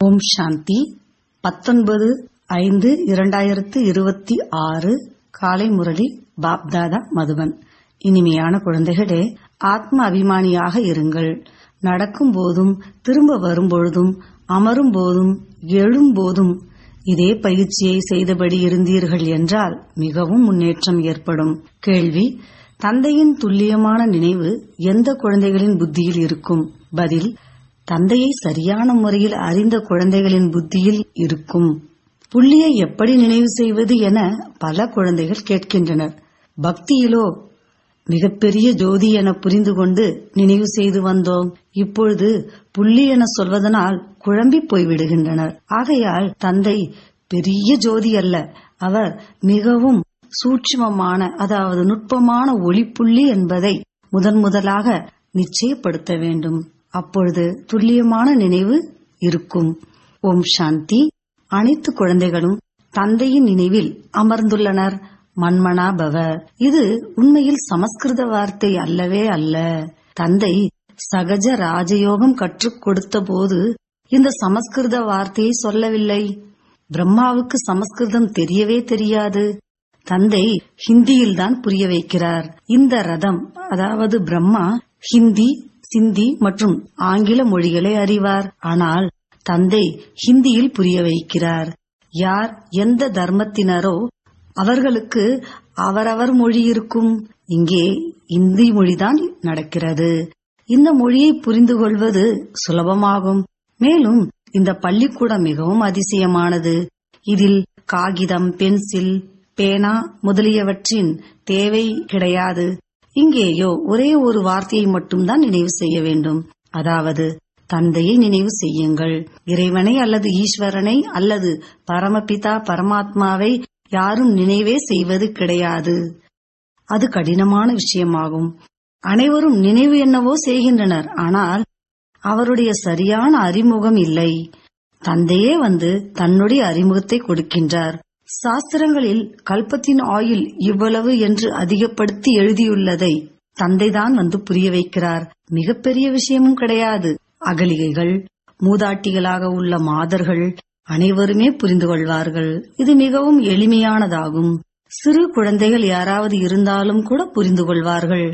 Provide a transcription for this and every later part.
ஓம் சாந்தி பத்தொன்பது ஐந்து இரண்டாயிரத்து இருபத்தி ஆறு காலை முரளி பாப்தாதா மதுபன் இனிமையான குழந்தைகளே ஆத்ம அபிமானியாக இருங்கள் நடக்கும் போதும் திரும்ப வரும்பொழுதும் அமரும் போதும் எழும் போதும் இதே பயிற்சியை செய்தபடி இருந்தீர்கள் என்றால் மிகவும் முன்னேற்றம் ஏற்படும் கேள்வி தந்தையின் துல்லியமான நினைவு எந்த குழந்தைகளின் புத்தியில் இருக்கும் பதில் தந்தையை சரியான முறையில் அறிந்த குழந்தைகளின் புத்தியில் இருக்கும் புள்ளியை எப்படி நினைவு செய்வது என பல குழந்தைகள் கேட்கின்றனர் பக்தியிலோ மிகப்பெரிய ஜோதி என புரிந்து கொண்டு நினைவு செய்து வந்தோம் இப்பொழுது புள்ளி என சொல்வதனால் குழம்பி போய்விடுகின்றனர் ஆகையால் தந்தை பெரிய ஜோதி அல்ல அவர் மிகவும் சூட்சுமமான அதாவது நுட்பமான ஒளிப்புள்ளி என்பதை முதன் முதலாக நிச்சயப்படுத்த வேண்டும் அப்பொழுது துல்லியமான நினைவு இருக்கும் ஓம் சாந்தி அனைத்து குழந்தைகளும் தந்தையின் நினைவில் அமர்ந்துள்ளனர் மன்மனா பவ இது உண்மையில் சமஸ்கிருத வார்த்தை அல்லவே அல்ல தந்தை சகஜ ராஜயோகம் கற்றுக் கொடுத்த போது இந்த சமஸ்கிருத வார்த்தையை சொல்லவில்லை பிரம்மாவுக்கு சமஸ்கிருதம் தெரியவே தெரியாது தந்தை ஹிந்தியில் தான் புரிய வைக்கிறார் இந்த ரதம் அதாவது பிரம்மா ஹிந்தி சிந்தி மற்றும் ஆங்கில மொழிகளை அறிவார் ஆனால் தந்தை ஹிந்தியில் புரிய வைக்கிறார் யார் எந்த தர்மத்தினரோ அவர்களுக்கு அவரவர் மொழி இருக்கும் இங்கே இந்தி மொழிதான் நடக்கிறது இந்த மொழியை புரிந்து கொள்வது சுலபமாகும் மேலும் இந்த பள்ளிக்கூடம் மிகவும் அதிசயமானது இதில் காகிதம் பென்சில் பேனா முதலியவற்றின் தேவை கிடையாது இங்கேயோ ஒரே ஒரு வார்த்தையை மட்டும்தான் நினைவு செய்ய வேண்டும் அதாவது தந்தையை நினைவு செய்யுங்கள் இறைவனை அல்லது ஈஸ்வரனை அல்லது பரமபிதா பரமாத்மாவை யாரும் நினைவே செய்வது கிடையாது அது கடினமான விஷயமாகும் அனைவரும் நினைவு என்னவோ செய்கின்றனர் ஆனால் அவருடைய சரியான அறிமுகம் இல்லை தந்தையே வந்து தன்னுடைய அறிமுகத்தை கொடுக்கின்றார் சாஸ்திரங்களில் கல்பத்தின் ஆயுள் இவ்வளவு என்று அதிகப்படுத்தி எழுதியுள்ளதை தந்தைதான் வந்து புரிய வைக்கிறார் மிகப்பெரிய விஷயமும் கிடையாது அகலிகைகள் மூதாட்டிகளாக உள்ள மாதர்கள் அனைவருமே புரிந்து கொள்வார்கள் இது மிகவும் எளிமையானதாகும் சிறு குழந்தைகள் யாராவது இருந்தாலும் கூட புரிந்து கொள்வார்கள்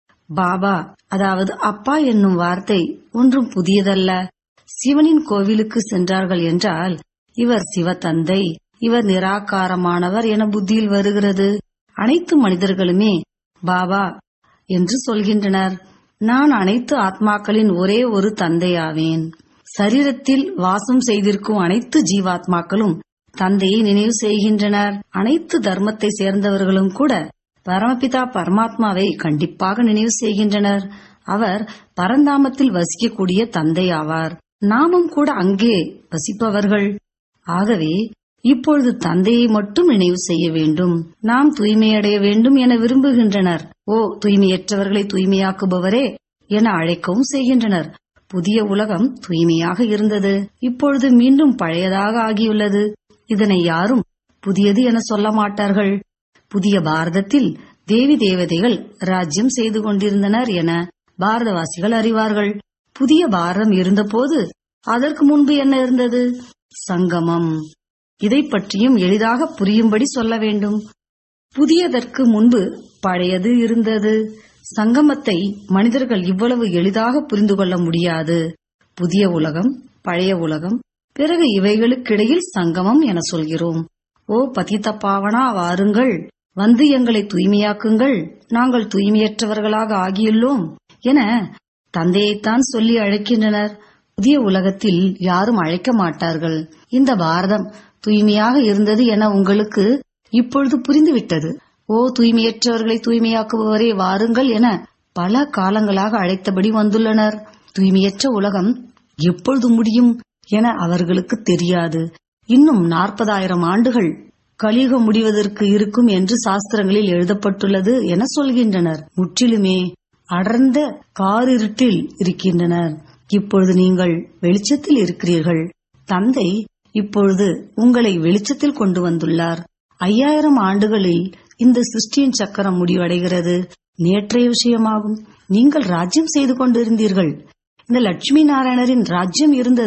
பாபா அதாவது அப்பா என்னும் வார்த்தை ஒன்றும் புதியதல்ல சிவனின் கோவிலுக்கு சென்றார்கள் என்றால் இவர் சிவத்தந்தை இவர் நிராகாரமானவர் என புத்தியில் வருகிறது அனைத்து மனிதர்களுமே பாபா என்று சொல்கின்றனர் நான் அனைத்து ஆத்மாக்களின் ஒரே ஒரு தந்தையாவேன் சரீரத்தில் வாசம் செய்திருக்கும் அனைத்து ஜீவாத்மாக்களும் தந்தையை நினைவு செய்கின்றனர் அனைத்து தர்மத்தை சேர்ந்தவர்களும் கூட பரமபிதா பரமாத்மாவை கண்டிப்பாக நினைவு செய்கின்றனர் அவர் பரந்தாமத்தில் வசிக்கக்கூடிய தந்தை ஆவார் நாமும் கூட அங்கே வசிப்பவர்கள் ஆகவே இப்பொழுது தந்தையை மட்டும் நினைவு செய்ய வேண்டும் நாம் தூய்மையடைய வேண்டும் என விரும்புகின்றனர் ஓ தூய்மையற்றவர்களை தூய்மையாக்குபவரே என அழைக்கவும் செய்கின்றனர் புதிய உலகம் தூய்மையாக இருந்தது இப்பொழுது மீண்டும் பழையதாக ஆகியுள்ளது இதனை யாரும் புதியது என சொல்ல மாட்டார்கள் புதிய பாரதத்தில் தேவி தேவதைகள் ராஜ்யம் செய்து கொண்டிருந்தனர் என பாரதவாசிகள் அறிவார்கள் புதிய பாரதம் இருந்தபோது அதற்கு முன்பு என்ன இருந்தது சங்கமம் இதை பற்றியும் எளிதாக புரியும்படி சொல்ல வேண்டும் புதியதற்கு முன்பு பழையது இருந்தது சங்கமத்தை மனிதர்கள் இவ்வளவு எளிதாக புரிந்து கொள்ள முடியாது புதிய உலகம் பழைய உலகம் பிறகு இவைகளுக்கிடையில் சங்கமம் என சொல்கிறோம் ஓ பதித்த பாவனா வாருங்கள் வந்து எங்களை தூய்மையாக்குங்கள் நாங்கள் தூய்மையற்றவர்களாக ஆகியுள்ளோம் என தந்தையைத்தான் சொல்லி அழைக்கின்றனர் புதிய உலகத்தில் யாரும் அழைக்க மாட்டார்கள் இந்த பாரதம் தூய்மையாக இருந்தது என உங்களுக்கு இப்பொழுது புரிந்துவிட்டது ஓ தூய்மையற்றவர்களை தூய்மையாக்குபவரே வாருங்கள் என பல காலங்களாக அழைத்தபடி வந்துள்ளனர் தூய்மையற்ற உலகம் எப்பொழுது முடியும் என அவர்களுக்கு தெரியாது இன்னும் நாற்பதாயிரம் ஆண்டுகள் கலியுகம் முடிவதற்கு இருக்கும் என்று சாஸ்திரங்களில் எழுதப்பட்டுள்ளது என சொல்கின்றனர் முற்றிலுமே அடர்ந்த காரிருட்டில் இருக்கின்றனர் இப்பொழுது நீங்கள் வெளிச்சத்தில் இருக்கிறீர்கள் தந்தை இப்பொழுது உங்களை வெளிச்சத்தில் கொண்டு வந்துள்ளார் ஐயாயிரம் ஆண்டுகளில் இந்த சிருஷ்டியின் சக்கரம் முடிவடைகிறது நேற்றைய விஷயமாகும் நீங்கள் ராஜ்யம் செய்து கொண்டிருந்தீர்கள் இந்த லட்சுமி நாராயணரின் ராஜ்யம் இருந்தது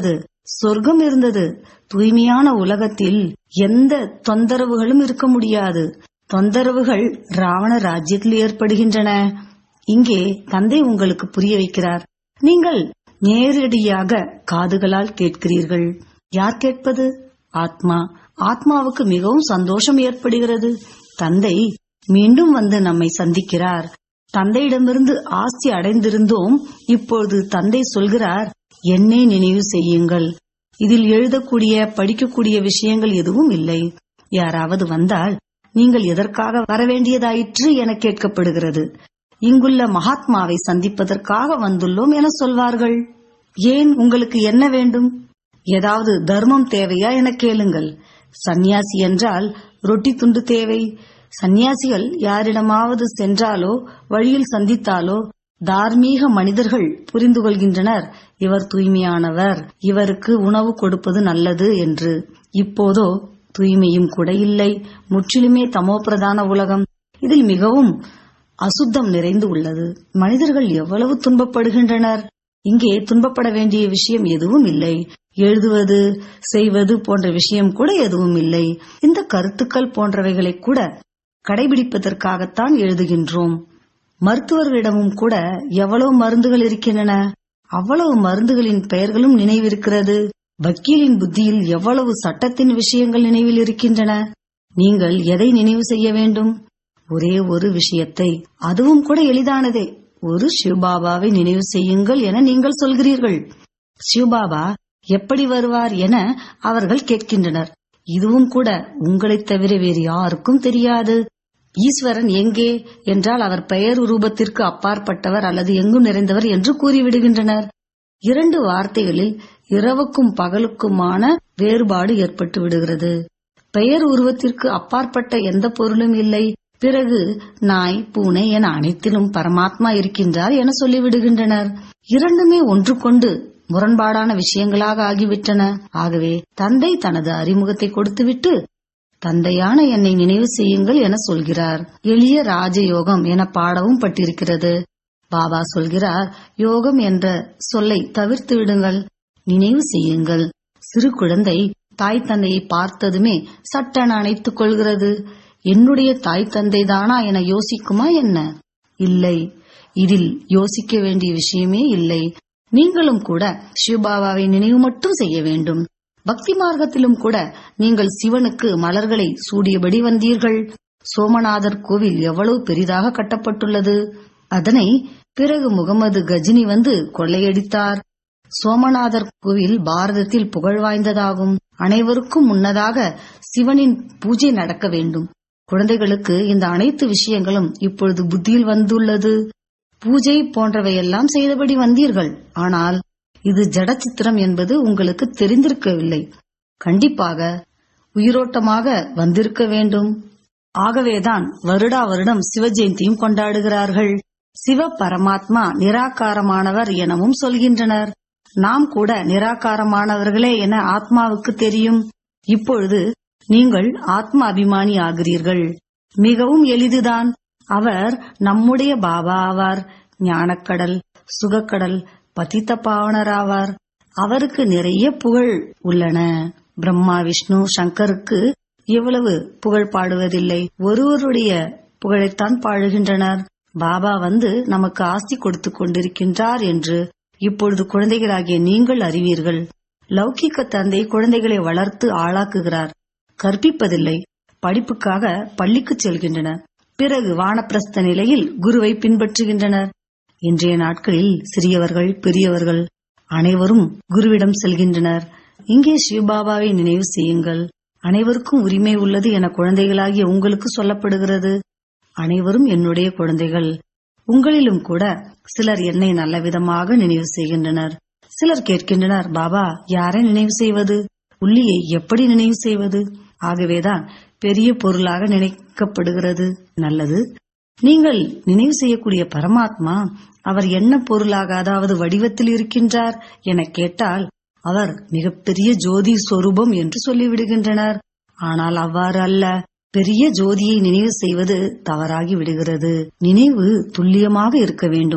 சொர்க்கம் இருந்தது தூய்மையான உலகத்தில் எந்த தொந்தரவுகளும் இருக்க முடியாது தொந்தரவுகள் ராவண ராஜ்யத்தில் ஏற்படுகின்றன இங்கே தந்தை உங்களுக்கு புரிய வைக்கிறார் நீங்கள் நேரடியாக காதுகளால் கேட்கிறீர்கள் யார் கேட்பது ஆத்மா ஆத்மாவுக்கு மிகவும் சந்தோஷம் ஏற்படுகிறது தந்தை மீண்டும் வந்து நம்மை சந்திக்கிறார் தந்தையிடமிருந்து ஆஸ்தி அடைந்திருந்தோம் இப்பொழுது தந்தை சொல்கிறார் என்னை நினைவு செய்யுங்கள் இதில் எழுதக்கூடிய படிக்கக்கூடிய விஷயங்கள் எதுவும் இல்லை யாராவது வந்தால் நீங்கள் எதற்காக வரவேண்டியதாயிற்று என கேட்கப்படுகிறது இங்குள்ள மகாத்மாவை சந்திப்பதற்காக வந்துள்ளோம் என சொல்வார்கள் ஏன் உங்களுக்கு என்ன வேண்டும் ஏதாவது தர்மம் தேவையா என கேளுங்கள் சந்நியாசி என்றால் ரொட்டி துண்டு தேவை சந்நியாசிகள் யாரிடமாவது சென்றாலோ வழியில் சந்தித்தாலோ தார்மீக மனிதர்கள் புரிந்து கொள்கின்றனர் இவர் தூய்மையானவர் இவருக்கு உணவு கொடுப்பது நல்லது என்று இப்போதோ தூய்மையும் கூட இல்லை முற்றிலுமே தமோபிரதான உலகம் இதில் மிகவும் அசுத்தம் நிறைந்து உள்ளது மனிதர்கள் எவ்வளவு துன்பப்படுகின்றனர் இங்கே துன்பப்பட வேண்டிய விஷயம் எதுவும் இல்லை எழுதுவது செய்வது போன்ற விஷயம் கூட எதுவும் இல்லை இந்த கருத்துக்கள் போன்றவைகளை கூட கடைபிடிப்பதற்காகத்தான் எழுதுகின்றோம் மருத்துவர்களிடமும் கூட எவ்வளவு மருந்துகள் இருக்கின்றன அவ்வளவு மருந்துகளின் பெயர்களும் நினைவிருக்கிறது வக்கீலின் புத்தியில் எவ்வளவு சட்டத்தின் விஷயங்கள் நினைவில் இருக்கின்றன நீங்கள் எதை நினைவு செய்ய வேண்டும் ஒரே ஒரு விஷயத்தை அதுவும் கூட எளிதானதே ஒரு சிவபாபாவை நினைவு செய்யுங்கள் என நீங்கள் சொல்கிறீர்கள் சிவபாபா எப்படி வருவார் என அவர்கள் கேட்கின்றனர் இதுவும் கூட உங்களைத் தவிர வேறு யாருக்கும் தெரியாது ஈஸ்வரன் எங்கே என்றால் அவர் பெயர் ரூபத்திற்கு அப்பாற்பட்டவர் அல்லது எங்கும் நிறைந்தவர் என்று கூறிவிடுகின்றனர் இரண்டு வார்த்தைகளில் இரவுக்கும் பகலுக்குமான வேறுபாடு ஏற்பட்டு விடுகிறது பெயர் உருவத்திற்கு அப்பாற்பட்ட எந்த பொருளும் இல்லை பிறகு நாய் பூனை என அனைத்திலும் பரமாத்மா இருக்கின்றார் என சொல்லிவிடுகின்றனர் இரண்டுமே ஒன்றுக்கொண்டு முரண்பாடான விஷயங்களாக ஆகிவிட்டன ஆகவே தந்தை தனது அறிமுகத்தை கொடுத்துவிட்டு தந்தையான என்னை நினைவு செய்யுங்கள் என சொல்கிறார் எளிய ராஜயோகம் என பாடவும் பட்டிருக்கிறது பாபா சொல்கிறார் யோகம் என்ற சொல்லை தவிர்த்து விடுங்கள் நினைவு செய்யுங்கள் சிறு குழந்தை தாய் தந்தையை பார்த்ததுமே சட்டென அணைத்துக் கொள்கிறது என்னுடைய தாய் தந்தை தானா என யோசிக்குமா என்ன இல்லை இதில் யோசிக்க வேண்டிய விஷயமே இல்லை நீங்களும் கூட சிவபாபாவை நினைவு மட்டும் செய்ய வேண்டும் பக்தி மார்க்கத்திலும் கூட நீங்கள் சிவனுக்கு மலர்களை சூடியபடி வந்தீர்கள் சோமநாதர் கோவில் எவ்வளவு பெரிதாக கட்டப்பட்டுள்ளது அதனை பிறகு முகமது கஜினி வந்து கொள்ளையடித்தார் சோமநாதர் கோவில் பாரதத்தில் புகழ் வாய்ந்ததாகும் அனைவருக்கும் முன்னதாக சிவனின் பூஜை நடக்க வேண்டும் குழந்தைகளுக்கு இந்த அனைத்து விஷயங்களும் இப்பொழுது புத்தியில் வந்துள்ளது பூஜை போன்றவையெல்லாம் செய்தபடி வந்தீர்கள் ஆனால் இது ஜடச்சித்திரம் என்பது உங்களுக்கு தெரிந்திருக்கவில்லை கண்டிப்பாக உயிரோட்டமாக வந்திருக்க வேண்டும் ஆகவேதான் வருடா வருடம் சிவஜெயந்தியும் கொண்டாடுகிறார்கள் சிவ பரமாத்மா நிராகாரமானவர் எனவும் சொல்கின்றனர் நாம் கூட நிராகாரமானவர்களே என ஆத்மாவுக்கு தெரியும் இப்பொழுது நீங்கள் ஆத்ம அபிமானி ஆகிறீர்கள் மிகவும் எளிதுதான் அவர் நம்முடைய பாபா ஆவார் ஞானக்கடல் சுகக்கடல் பதித்த பாவனராவார் அவருக்கு நிறைய புகழ் உள்ளன பிரம்மா விஷ்ணு சங்கருக்கு எவ்வளவு புகழ் பாடுவதில்லை ஒருவருடைய புகழைத்தான் பாடுகின்றனர் பாபா வந்து நமக்கு ஆஸ்தி கொடுத்து கொண்டிருக்கின்றார் என்று இப்பொழுது குழந்தைகளாகிய நீங்கள் அறிவீர்கள் லௌகிக்க தந்தை குழந்தைகளை வளர்த்து ஆளாக்குகிறார் கற்பிப்பதில்லை படிப்புக்காக பள்ளிக்கு செல்கின்றனர் பிறகு வானப்பிரஸ்த நிலையில் குருவை பின்பற்றுகின்றனர் இன்றைய நாட்களில் சிறியவர்கள் பெரியவர்கள் அனைவரும் குருவிடம் செல்கின்றனர் இங்கே சிவபாபாவை நினைவு செய்யுங்கள் அனைவருக்கும் உரிமை உள்ளது என குழந்தைகளாகிய உங்களுக்கு சொல்லப்படுகிறது அனைவரும் என்னுடைய குழந்தைகள் உங்களிலும் கூட சிலர் என்னை நல்ல விதமாக நினைவு செய்கின்றனர் சிலர் கேட்கின்றனர் பாபா யாரை நினைவு செய்வது உள்ளியை எப்படி நினைவு செய்வது ஆகவேதான் பெரிய பொருளாக நினைக்கப்படுகிறது நல்லது நீங்கள் நினைவு செய்யக்கூடிய பரமாத்மா அவர் என்ன பொருளாக அதாவது வடிவத்தில் இருக்கின்றார் என கேட்டால் அவர் மிகப்பெரிய ஜோதி சொரூபம் என்று சொல்லிவிடுகின்றனர் ஆனால் அவ்வாறு அல்ல பெரிய ஜோதியை நினைவு செய்வது தவறாகி விடுகிறது நினைவு துல்லியமாக இருக்க வேண்டும்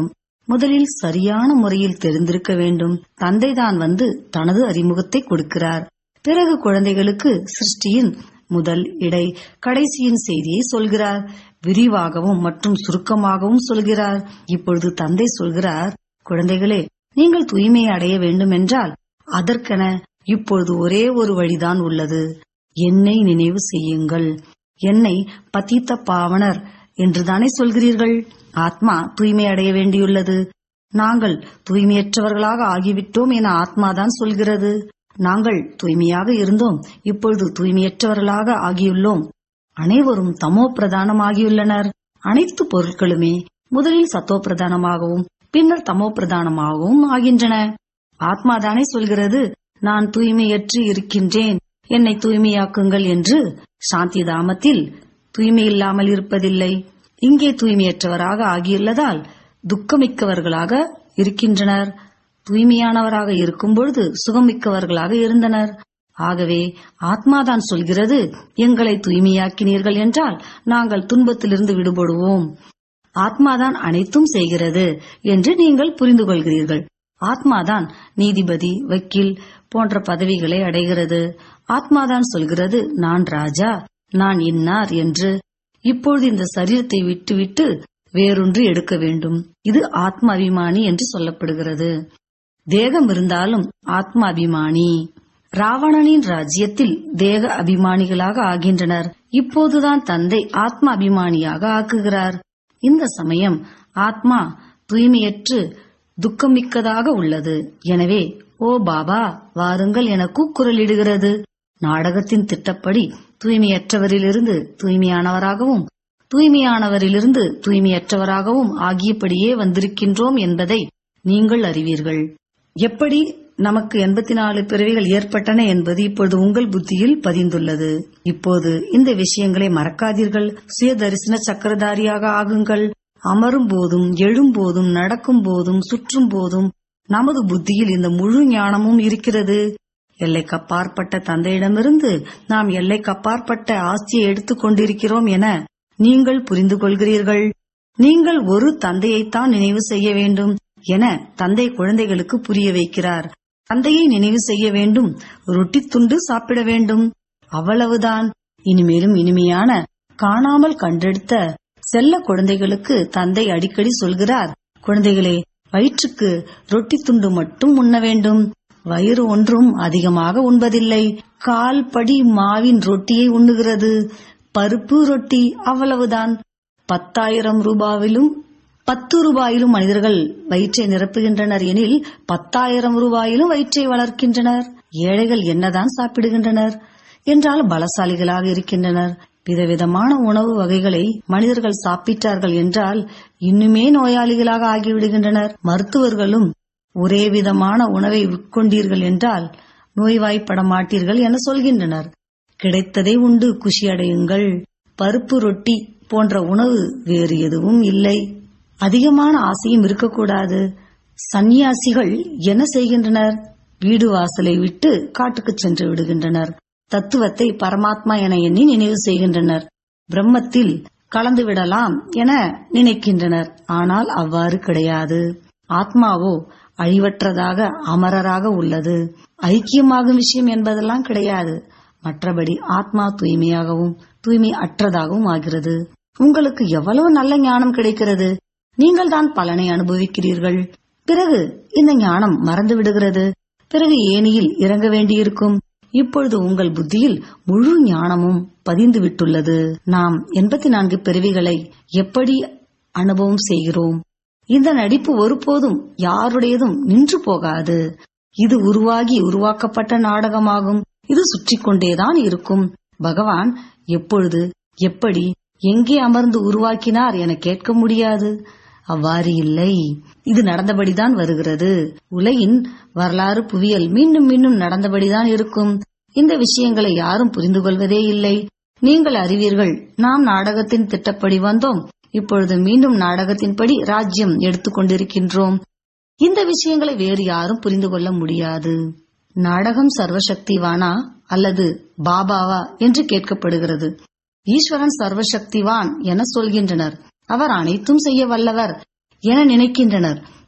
முதலில் சரியான முறையில் தெரிந்திருக்க வேண்டும் தந்தைதான் வந்து தனது அறிமுகத்தை கொடுக்கிறார் பிறகு குழந்தைகளுக்கு சிருஷ்டியின் முதல் இடை கடைசியின் செய்தியை சொல்கிறார் விரிவாகவும் மற்றும் சுருக்கமாகவும் சொல்கிறார் இப்பொழுது தந்தை சொல்கிறார் குழந்தைகளே நீங்கள் தூய்மை அடைய வேண்டும் என்றால் அதற்கென இப்பொழுது ஒரே ஒரு வழிதான் உள்ளது என்னை நினைவு செய்யுங்கள் என்னை பத்தித்த பாவனர் என்றுதானே சொல்கிறீர்கள் ஆத்மா தூய்மை அடைய வேண்டியுள்ளது நாங்கள் தூய்மையற்றவர்களாக ஆகிவிட்டோம் என ஆத்மாதான் சொல்கிறது நாங்கள் தூய்மையாக இருந்தோம் இப்பொழுது தூய்மையற்றவர்களாக ஆகியுள்ளோம் அனைவரும் தமோ பிரதானமாகியுள்ளனர் அனைத்து பொருட்களுமே முதலில் சத்தோ பிரதானமாகவும் பின்னர் தமோ பிரதானமாகவும் ஆகின்றன ஆத்மாதானே சொல்கிறது நான் தூய்மையற்று இருக்கின்றேன் என்னை தூய்மையாக்குங்கள் என்று சாந்தி தாமத்தில் தூய்மை இல்லாமல் இருப்பதில்லை இங்கே தூய்மையற்றவராக ஆகியுள்ளதால் துக்கமிக்கவர்களாக இருக்கின்றனர் தூய்மையானவராக இருக்கும்பொழுது சுகமிக்கவர்களாக இருந்தனர் ஆகவே ஆத்மாதான் சொல்கிறது எங்களை தூய்மையாக்கினீர்கள் என்றால் நாங்கள் துன்பத்திலிருந்து விடுபடுவோம் ஆத்மாதான் அனைத்தும் செய்கிறது என்று நீங்கள் புரிந்து கொள்கிறீர்கள் ஆத்மாதான் நீதிபதி வக்கீல் போன்ற பதவிகளை அடைகிறது ஆத்மாதான் சொல்கிறது நான் ராஜா நான் இன்னார் என்று இப்பொழுது இந்த சரீரத்தை விட்டுவிட்டு வேறொன்று எடுக்க வேண்டும் இது ஆத்ம அபிமானி என்று சொல்லப்படுகிறது தேகம் இருந்தாலும் ஆத்ம அபிமானி ராவணனின் ராஜ்யத்தில் தேக அபிமானிகளாக ஆகின்றனர் இப்போதுதான் தந்தை ஆத்ம அபிமானியாக ஆக்குகிறார் இந்த சமயம் ஆத்மா தூய்மையற்று துக்கமிக்கதாக உள்ளது எனவே ஓ பாபா வாருங்கள் என கூக்குரலிடுகிறது நாடகத்தின் திட்டப்படி தூய்மையற்றவரிலிருந்து தூய்மையானவராகவும் தூய்மையானவரிலிருந்து தூய்மையற்றவராகவும் ஆகியபடியே வந்திருக்கின்றோம் என்பதை நீங்கள் அறிவீர்கள் எப்படி நமக்கு எண்பத்தி நாலு பிறவிகள் ஏற்பட்டன என்பது இப்பொழுது உங்கள் புத்தியில் பதிந்துள்ளது இப்போது இந்த விஷயங்களை மறக்காதீர்கள் சுய தரிசன சக்கரதாரியாக ஆகுங்கள் அமரும் போதும் எழும் போதும் நடக்கும் போதும் சுற்றும் போதும் நமது புத்தியில் இந்த முழு ஞானமும் இருக்கிறது எல்லைக்கப்பாற்பட்ட தந்தையிடமிருந்து நாம் எல்லைக்கப்பாற்பட்ட ஆஸ்தியை எடுத்துக் கொண்டிருக்கிறோம் என நீங்கள் புரிந்து கொள்கிறீர்கள் நீங்கள் ஒரு தந்தையைத்தான் நினைவு செய்ய வேண்டும் என தந்தை குழந்தைகளுக்கு புரிய வைக்கிறார் தந்தையை நினைவு செய்ய வேண்டும் ரொட்டி துண்டு சாப்பிட வேண்டும் அவ்வளவுதான் இனிமேலும் இனிமையான காணாமல் கண்டெடுத்த செல்ல குழந்தைகளுக்கு தந்தை அடிக்கடி சொல்கிறார் குழந்தைகளே வயிற்றுக்கு ரொட்டி துண்டு மட்டும் உண்ண வேண்டும் வயிறு ஒன்றும் அதிகமாக உண்பதில்லை கால் படி மாவின் ரொட்டியை உண்ணுகிறது பருப்பு ரொட்டி அவ்வளவுதான் பத்தாயிரம் ரூபாவிலும் பத்து ரூபாயிலும் மனிதர்கள் வயிற்றை நிரப்புகின்றனர் எனில் பத்தாயிரம் ரூபாயிலும் வயிற்றை வளர்க்கின்றனர் ஏழைகள் என்னதான் சாப்பிடுகின்றனர் என்றால் பலசாலிகளாக இருக்கின்றனர் விதவிதமான உணவு வகைகளை மனிதர்கள் சாப்பிட்டார்கள் என்றால் இன்னுமே நோயாளிகளாக ஆகிவிடுகின்றனர் மருத்துவர்களும் ஒரே விதமான உணவை உட்கொண்டீர்கள் என்றால் நோய்வாய்ப்பட மாட்டீர்கள் என சொல்கின்றனர் கிடைத்ததை உண்டு குஷியடையுங்கள் பருப்பு ரொட்டி போன்ற உணவு வேறு எதுவும் இல்லை அதிகமான ஆசையும் இருக்கக்கூடாது சந்நியாசிகள் என்ன செய்கின்றனர் வீடு வாசலை விட்டு காட்டுக்கு சென்று விடுகின்றனர் தத்துவத்தை பரமாத்மா என எண்ணி நினைவு செய்கின்றனர் பிரம்மத்தில் கலந்து விடலாம் என நினைக்கின்றனர் ஆனால் அவ்வாறு கிடையாது ஆத்மாவோ அழிவற்றதாக அமரராக உள்ளது ஐக்கியமாகும் விஷயம் என்பதெல்லாம் கிடையாது மற்றபடி ஆத்மா தூய்மையாகவும் தூய்மை அற்றதாகவும் ஆகிறது உங்களுக்கு எவ்வளவு நல்ல ஞானம் கிடைக்கிறது நீங்கள் தான் பலனை அனுபவிக்கிறீர்கள் பிறகு இந்த ஞானம் மறந்து விடுகிறது பிறகு ஏனியில் இறங்க வேண்டியிருக்கும் இப்பொழுது உங்கள் புத்தியில் முழு ஞானமும் பதிந்து விட்டுள்ளது நாம் எண்பத்தி நான்கு பிறவிகளை எப்படி அனுபவம் செய்கிறோம் இந்த நடிப்பு ஒருபோதும் யாருடையதும் நின்று போகாது இது உருவாகி உருவாக்கப்பட்ட நாடகமாகும் இது சுற்றி கொண்டேதான் இருக்கும் பகவான் எப்பொழுது எப்படி எங்கே அமர்ந்து உருவாக்கினார் என கேட்க முடியாது அவ்வாறு இல்லை இது நடந்தபடிதான் வருகிறது உலகின் வரலாறு புவியல் மீண்டும் மீண்டும் நடந்தபடிதான் இருக்கும் இந்த விஷயங்களை யாரும் புரிந்து கொள்வதே இல்லை நீங்கள் அறிவீர்கள் நாம் நாடகத்தின் திட்டப்படி வந்தோம் இப்பொழுது மீண்டும் நாடகத்தின்படி ராஜ்யம் எடுத்துக்கொண்டிருக்கின்றோம் இந்த விஷயங்களை வேறு யாரும் புரிந்து கொள்ள முடியாது நாடகம் சர்வசக்திவானா அல்லது பாபாவா என்று கேட்கப்படுகிறது ஈஸ்வரன் சர்வசக்திவான் என சொல்கின்றனர் அவர் அனைத்தும் செய்ய வல்லவர் என நினைக்கின்றனர்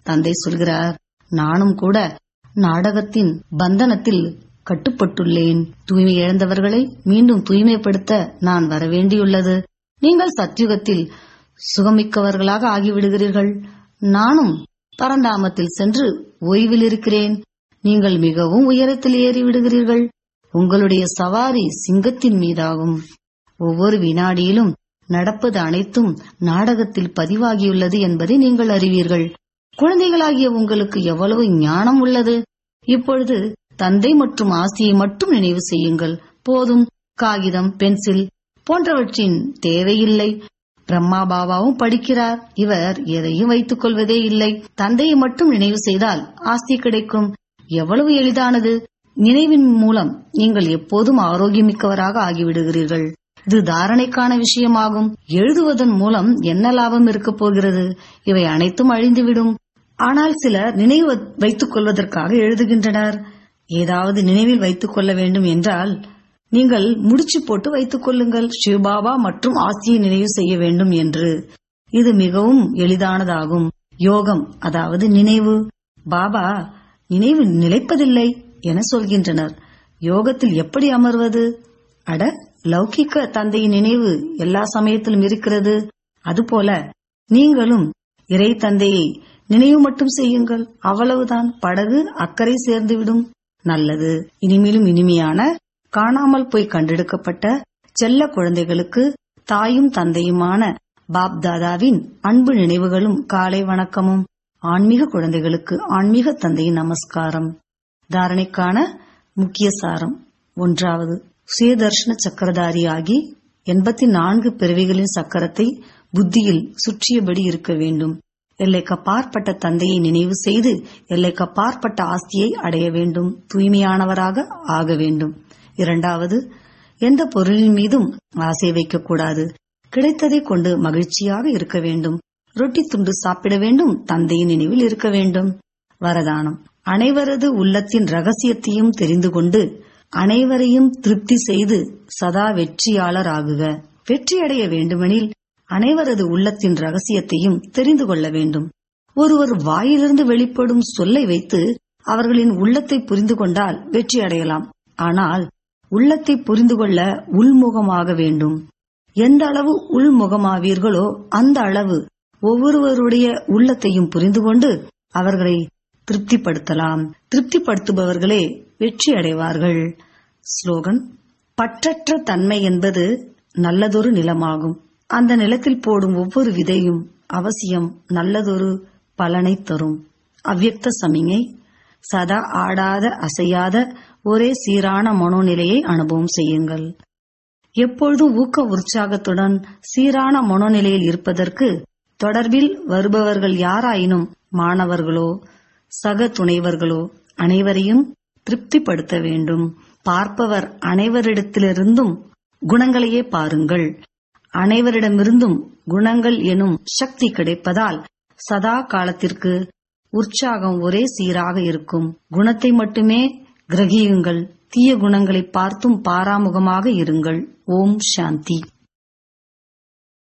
தந்தை சொல்கிறார் நானும் கூட நாடகத்தின் பந்தனத்தில் கட்டுப்பட்டுள்ளேன் தூய்மை இழந்தவர்களை மீண்டும் தூய்மைப்படுத்த நான் வரவேண்டியுள்ளது நீங்கள் சத்யுகத்தில் சுகமிக்கவர்களாக ஆகிவிடுகிறீர்கள் நானும் பரந்தாமத்தில் சென்று ஓய்வில் இருக்கிறேன் நீங்கள் மிகவும் உயரத்தில் ஏறி விடுகிறீர்கள் உங்களுடைய சவாரி சிங்கத்தின் மீதாகும் ஒவ்வொரு வினாடியிலும் நடப்பது அனைத்தும் நாடகத்தில் பதிவாகியுள்ளது என்பதை நீங்கள் அறிவீர்கள் குழந்தைகளாகிய உங்களுக்கு எவ்வளவு ஞானம் உள்ளது இப்பொழுது தந்தை மற்றும் ஆசியை மட்டும் நினைவு செய்யுங்கள் போதும் காகிதம் பென்சில் போன்றவற்றின் தேவையில்லை பிரம்மா பாபாவும் படிக்கிறார் இவர் எதையும் வைத்துக் கொள்வதே இல்லை தந்தையை மட்டும் நினைவு செய்தால் ஆஸ்தி கிடைக்கும் எவ்வளவு எளிதானது நினைவின் மூலம் நீங்கள் எப்போதும் ஆரோக்கியமிக்கவராக ஆகிவிடுகிறீர்கள் இது தாரணைக்கான விஷயமாகும் எழுதுவதன் மூலம் என்ன லாபம் இருக்கப் போகிறது இவை அனைத்தும் அழிந்துவிடும் ஆனால் சிலர் நினைவு வைத்துக் கொள்வதற்காக எழுதுகின்றனர் ஏதாவது நினைவில் வைத்துக் கொள்ள வேண்டும் என்றால் நீங்கள் முடிச்சு போட்டு வைத்துக் கொள்ளுங்கள் சிவபாபா மற்றும் ஆசியை நினைவு செய்ய வேண்டும் என்று இது மிகவும் எளிதானதாகும் யோகம் அதாவது நினைவு பாபா நினைவு நிலைப்பதில்லை என சொல்கின்றனர் யோகத்தில் எப்படி அமர்வது அட லௌகிக்க தந்தையின் நினைவு எல்லா சமயத்திலும் இருக்கிறது அதுபோல நீங்களும் இறை தந்தையை நினைவு மட்டும் செய்யுங்கள் அவ்வளவுதான் படகு அக்கறை சேர்ந்துவிடும் நல்லது இனிமேலும் இனிமையான காணாமல் போய் கண்டெடுக்கப்பட்ட செல்ல குழந்தைகளுக்கு தாயும் தந்தையுமான பாப் தாதாவின் அன்பு நினைவுகளும் காலை வணக்கமும் ஆன்மீக குழந்தைகளுக்கு ஆன்மீக தந்தையின் நமஸ்காரம் தாரணைக்கான முக்கிய சாரம் ஒன்றாவது சுயதர்ஷன சக்கரதாரியாகி எண்பத்தி நான்கு பிறவிகளின் சக்கரத்தை புத்தியில் சுற்றியபடி இருக்க வேண்டும் எல்லைக்கப்பாற்பட்ட தந்தையை நினைவு செய்து எல்லைக்கப்பாற்பட்ட ஆஸ்தியை அடைய வேண்டும் தூய்மையானவராக ஆக வேண்டும் இரண்டாவது எந்த பொருளின் மீதும் ஆசை வைக்கக்கூடாது கிடைத்ததை கொண்டு மகிழ்ச்சியாக இருக்க வேண்டும் ரொட்டி துண்டு சாப்பிட வேண்டும் தந்தையின் நினைவில் இருக்க வேண்டும் வரதானம் அனைவரது உள்ளத்தின் ரகசியத்தையும் தெரிந்து கொண்டு அனைவரையும் திருப்தி செய்து சதா வெற்றியாளர் ஆகுக வெற்றியடைய வேண்டுமெனில் அனைவரது உள்ளத்தின் ரகசியத்தையும் தெரிந்து கொள்ள வேண்டும் ஒருவர் வாயிலிருந்து வெளிப்படும் சொல்லை வைத்து அவர்களின் உள்ளத்தை புரிந்து கொண்டால் வெற்றி அடையலாம் ஆனால் உள்ளத்தை புரிந்து கொள்ள உள்முகமாக வேண்டும் எந்த அளவு உள்முகமாவீர்களோ அந்த அளவு ஒவ்வொருவருடைய உள்ளத்தையும் புரிந்து கொண்டு அவர்களை திருப்திப்படுத்தலாம் திருப்திப்படுத்துபவர்களே வெற்றி அடைவார்கள் ஸ்லோகன் பற்றற்ற தன்மை என்பது நல்லதொரு நிலமாகும் அந்த நிலத்தில் போடும் ஒவ்வொரு விதையும் அவசியம் நல்லதொரு பலனை தரும் அவ்யக்த சமிங்கை சதா ஆடாத அசையாத ஒரே சீரான மனோநிலையை அனுபவம் செய்யுங்கள் எப்பொழுதும் ஊக்க உற்சாகத்துடன் சீரான மனோநிலையில் இருப்பதற்கு தொடர்பில் வருபவர்கள் யாராயினும் மாணவர்களோ சக துணைவர்களோ அனைவரையும் திருப்திப்படுத்த வேண்டும் பார்ப்பவர் அனைவரிடத்திலிருந்தும் குணங்களையே பாருங்கள் அனைவரிடமிருந்தும் குணங்கள் எனும் சக்தி கிடைப்பதால் சதா காலத்திற்கு உற்சாகம் ஒரே சீராக இருக்கும் குணத்தை மட்டுமே கிரகியுங்கள் தீய குணங்களை பார்த்தும் பாராமுகமாக இருங்கள் ஓம் சாந்தி